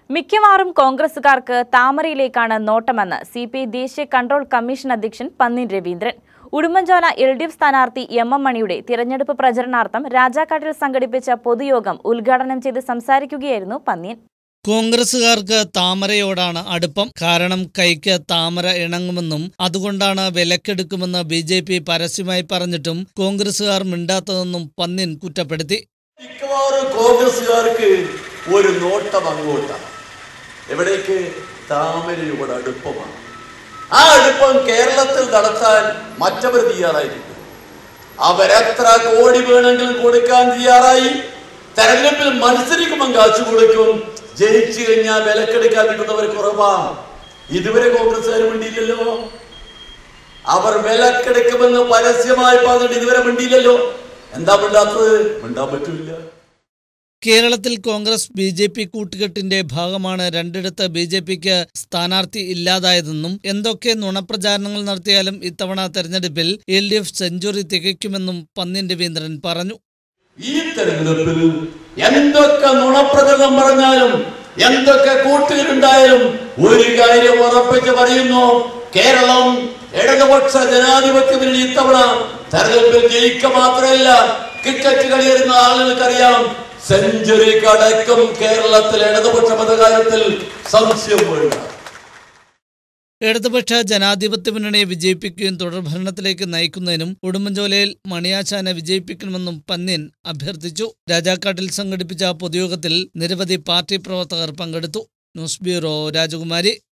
മിക്കവാറും കോൺഗ്രസുകാർക്ക് താമരയിലേക്കാണ് നോട്ടമെന്ന് സി പി ഐ ദേശീയ കൺട്രോൾ കമ്മീഷൻ അധ്യക്ഷൻ Panniyan Raveendran Udumbanchola L D F സ്ഥാനാർത്ഥി എം എം മണിയുടെ തിരഞ്ഞെടുപ്പ് പ്രചരണാർത്ഥം രാജാക്കാട്ടിൽ സംഘടിപ്പിച്ച പൊതുയോഗം ഉദ്ഘാടനം ചെയ്ത് സംസാരിക്കുകയായിരുന്നു പന്നീൻ കോൺഗ്രസുകാർക്ക് താമരയോടാണ് അടുപ്പം കാരണം കൈക്ക് താമര ഇണങ്ങുമെന്നും അതുകൊണ്ടാണ് വിലക്കെടുക്കുമെന്ന് ബി ജെ പി പരസ്യമായി പറഞ്ഞിട്ടും കോൺഗ്രസുകാർ മിണ്ടാത്തതെന്നും പന്നിൻ കുറ്റപ്പെടുത്തി മിക്കവാറും കോൺഗ്രസുകാർക്ക് ഒരു നോട്ടം അങ്ങോട്ടാണ് എവിടേക്ക് താമരയോട് അടുപ്പമാണ് ആ അടുപ്പം കേരളത്തിൽ നടത്താൻ മറ്റവർ തയ്യാറായിരിക്കും അവരെത്ര കോടി വേണമെങ്കിലും കൊടുക്കാൻ തയ്യാറായി തെരഞ്ഞെടുപ്പിൽ മത്സരിക്കുമ്പോൾ കാശ് കൊടുക്കും ജയിച്ചു കഴിഞ്ഞാൽ വിലക്കെടുക്കാൻ കിട്ടുന്നവർ കുറവാണ് ഇതുവരെ കോൺഗ്രസ്സുകാർ മിണ്ടിയില്ലല്ലോ അവർ വിലക്കെടുക്കുമെന്ന് പരസ്യമായി പറഞ്ഞിട്ട് ഇതുവരെ മിണ്ടിയില്ലല്ലോ എന്താ മിണ്ടാത്തത് മിണ്ടാൻ പറ്റില്ല കേരളത്തിൽ കോൺഗ്രസ് ബി ജെ പി കൂട്ടുകെട്ടിന്റെ ഭാഗമാണ് രണ്ടിടത്ത് ബി ജെ പിക്ക് സ്ഥാനാർത്ഥി ഇല്ലാതായതെന്നും എന്തൊക്കെ നുണപ്രചാരണങ്ങൾ നടത്തിയാലും ഇത്തവണ തെരഞ്ഞെടുപ്പിൽ എൽ ഡി എഫ് സെഞ്ചുറി തികയ്ക്കുമെന്നും പന്നിൻ രവീന്ദ്രൻ പറഞ്ഞു ഈ തെരഞ്ഞെടുപ്പിൽ എന്തൊക്കെ നുണപ്രചരണം പറഞ്ഞാലും എന്തൊക്കെ കൂട്ടുകെട്ടുണ്ടായാലും ഒരു കാര്യം ഉറപ്പിച്ച് പറയുന്നു കേരളം ഇടതുപക്ഷ ജനാധിപത്യ മുന്നണി ഇത്തവണ തെരഞ്ഞെടുപ്പിൽ ജയിക്കുക മാത്രമല്ല ക്രിക്കറ്റ് കളിയറിയുന്ന ആളുകൾക്കറിയാം സെഞ്ചുറി കടക്കും കേരളത്തിൽ ഇടതുപക്ഷ മതകാര്യത്തിൽ സംശയം വേണ്ട ഇടതുപക്ഷ ജനാധിപത്യ മുന്നണിയെ വിജയിപ്പിക്കുകയും തുടർഭരണത്തിലേക്ക് നയിക്കുന്നതിനും ഉടുമ്പൻചോലയിൽ മണിയാശാനെ വിജയിപ്പിക്കണമെന്നും പന്ന്യൻ അഭ്യർത്ഥിച്ചു രാജാക്കാട്ടിൽ സംഘടിപ്പിച്ച പൊതുയോഗത്തിൽ നിരവധി പാർട്ടി പ്രവർത്തകർ പങ്കെടുത്തു ന്യൂസ് ബ്യൂറോ രാജകുമാരി